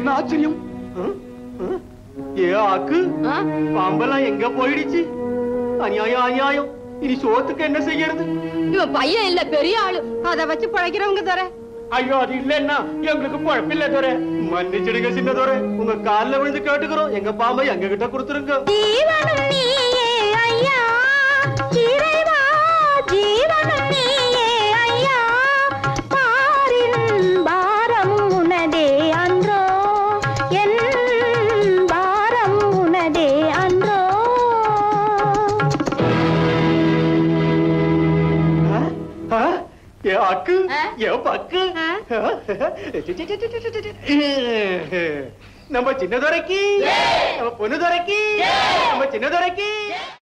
என்ன ஆச்சரியம் ஆ? ஆ? ஏ ஆக்கு ஆ? பாம்பெல்லாம் எங்க போயிடுச்சு அநியாயம் அநியாயம் இனி சோத்துக்கு என்ன செய்யறது இவன் பையன் இல்ல பெரிய ஆளு அத வச்சு பழைக்கிறவங்க தர ஐயோ அது இல்லன்னா எங்களுக்கு குழப்பில்ல துறை மன்னிச்சிடுங்க சின்ன துறை உங்க கால்ல விழுந்து கேட்டுக்கிறோம் எங்க பாம்பை எங்க கிட்ட கொடுத்துருங்க ஜீவனும் நீயே ஐயா இறைவா ஜீவனும் நீயே ஐயா பாரின் பாரம் உனதே அன்றோ என் பாரம் உனதே அன்றோ ஆ? ஆ? ஏ அக்கு ஆ? ஏ பக்கு ஆ? நம்ம சின்ன துறைக்கு நம்ம பொண்ணு துறைக்கு நம்ம சின்ன துறைக்கு